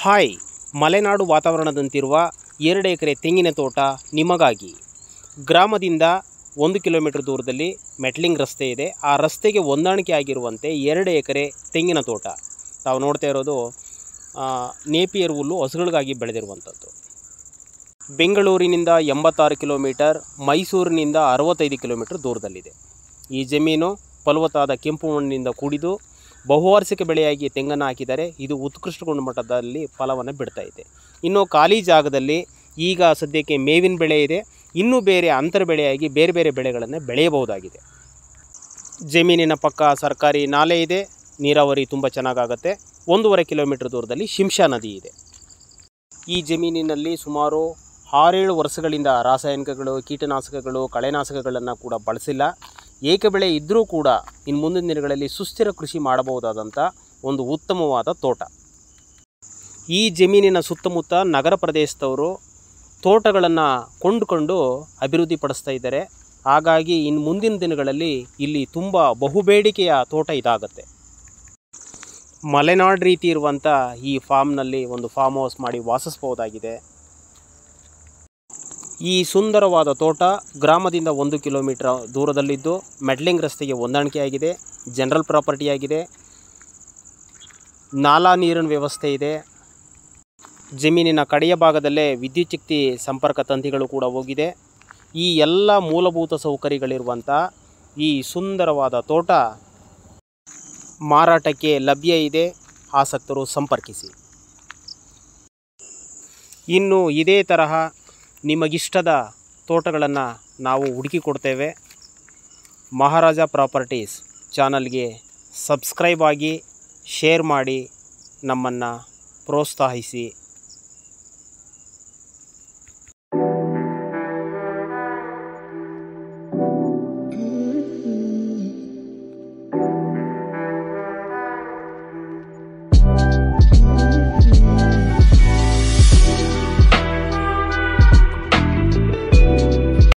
hi Malenadu ವಾತಾವರಣದಂತಿರುವ ಎರಡು ಎಕರೆ ತೆಂಗಿನ ತೋಟ ನಿಮಗಾಗಿ ಗ್ರಾಮದಿಂದ ಒಂದು ಕಿಲೋಮೀಟರ್ ದೂರದಲ್ಲಿ ಮೆಟ್ಲಿಂಗ್ ರಸ್ತೆ ಇದೆ ಆ ರಸ್ತೆಗೆ ಹೊಂದಾಣಿಕೆ ಆಗಿರುವಂತೆ ಎರಡು ಎಕರೆ ತೆಂಗಿನ ತೋಟ ತಾವು ನೋಡ್ತಾ ಇರೋದು ಆ, ನೇಪಿಯರ್ ಹುಲ್ಲು ಹಸುಗಳಿಗಾಗಿ ಬೆಳೆದಿರುವಂಥದ್ದು ಬೆಂಗಳೂರಿನಿಂದ ಎಂಬತ್ತಾರು ಕಿಲೋಮೀಟರ್ ಮೈಸೂರಿನಿಂದ ಅರವತ್ತೈದು ಕಿಲೋಮೀಟರ್ ದೂರದಲ್ಲಿದೆ ಈ ಜಮೀನು ಫಲವತ್ತಾದ ಕೆಂಪು ಮಣ್ಣಿನಿಂದ ಕೂಡಿದು ಬಹುವಾರ್ಷಿಕ ಬೆಳೆಯಾಗಿ ತೆಂಗನ್ನು ಹಾಕಿದರೆ ಇದು ಉತ್ಕೃಷ್ಟ ಗುಣಮಟ್ಟದಲ್ಲಿ ಫಲವನ್ನು ಬಿಡ್ತಾ ಇದೆ ಇನ್ನು ಖಾಲಿ ಜಾಗದಲ್ಲಿ ಈಗ ಸದ್ಯಕ್ಕೆ ಮೇವಿನ ಬೆಳೆ ಇದೆ ಇನ್ನೂ ಬೇರೆ ಅಂತರ ಬೆಳೆಯಾಗಿ ಬೇರೆ ಬೇರೆ ಬೆಳೆಗಳನ್ನು ಬೆಳೆಯಬಹುದಾಗಿದೆ ಜಮೀನಿನ ಪಕ್ಕ ಸರ್ಕಾರಿ ನಾಲೆ ಇದೆ ನೀರಾವರಿ ತುಂಬ ಚೆನ್ನಾಗಾಗತ್ತೆ ಒಂದೂವರೆ ಕಿಲೋಮೀಟರ್ ದೂರದಲ್ಲಿ ಶಿಂಷಾ ನದಿ ಇದೆ ಈ ಜಮೀನಿನಲ್ಲಿ ಸುಮಾರು ಆರೇಳು ವರ್ಷಗಳಿಂದ ರಾಸಾಯನಿಕಗಳು ಕೀಟನಾಶಕಗಳು ಕಳೆನಾಶಕಗಳನ್ನು ಕೂಡ ಬಳಸಿಲ್ಲ ಏಕಬೆಳೆ ಇದ್ದರೂ ಕೂಡ ಇನ್ನು ಮುಂದಿನ ದಿನಗಳಲ್ಲಿ ಸುಸ್ಥಿರ ಕೃಷಿ ಮಾಡಬಹುದಾದಂಥ ಒಂದು ಉತ್ತಮವಾದ ತೋಟ ಈ ಜಮೀನಿನ ಸುತ್ತಮುತ್ತ ನಗರ ಪ್ರದೇಶದವರು ತೋಟಗಳನ್ನು ಕೊಂಡುಕೊಂಡು ಅಭಿವೃದ್ಧಿ ಪಡಿಸ್ತಾ ಇದ್ದಾರೆ ಹಾಗಾಗಿ ಇನ್ನು ಮುಂದಿನ ದಿನಗಳಲ್ಲಿ ಇಲ್ಲಿ ತುಂಬ ಬಹುಬೇಡಿಕೆಯ ತೋಟ ಇದಾಗುತ್ತೆ ಮಲೆನಾಡು ರೀತಿ ಇರುವಂಥ ಈ ಫಾರ್ಮ್ನಲ್ಲಿ ಒಂದು ಫಾರ್ಮ್ ಹೌಸ್ ಮಾಡಿ ವಾಸಿಸ್ಬೋದಾಗಿದೆ ಈ ಸುಂದರವಾದ ತೋಟ ಗ್ರಾಮದಿಂದ ಒಂದು ಕಿಲೋಮೀಟರ್ ದೂರದಲ್ಲಿದ್ದು ಮೆಡ್ಲಿಂಗ್ ರಸ್ತೆಗೆ ಹೊಂದಾಣಿಕೆಯಾಗಿದೆ ಜನರಲ್ ಪ್ರಾಪರ್ಟಿಯಾಗಿದೆ ನಾಲಾ ನೀರಿನ ವ್ಯವಸ್ಥೆ ಇದೆ ಜಮೀನಿನ ಕಡೆಯ ಭಾಗದಲ್ಲೇ ವಿದ್ಯುಚ್ಛಕ್ತಿ ಸಂಪರ್ಕ ತಂತಿಗಳು ಕೂಡ ಹೋಗಿದೆ ಈ ಎಲ್ಲ ಮೂಲಭೂತ ಸೌಕರ್ಯಗಳಿರುವಂಥ ಈ ಸುಂದರವಾದ ತೋಟ ಮಾರಾಟಕ್ಕೆ ಲಭ್ಯ ಇದೆ ಆಸಕ್ತರು ಸಂಪರ್ಕಿಸಿ ಇನ್ನು ಇದೇ ತರಹ ನಿಮಗಿಷ್ಟದ ತೋಟಗಳನ್ನು ನಾವು ಹುಡುಕಿ ಕೊಡ್ತೇವೆ ಮಹಾರಾಜ ಪ್ರಾಪರ್ಟೀಸ್ ಚಾನಲ್ಗೆ ಸಬ್ಸ್ಕ್ರೈಬ್ ಆಗಿ ಶೇರ್ ಮಾಡಿ ನಮ್ಮನ್ನು ಪ್ರೋತ್ಸಾಹಿಸಿ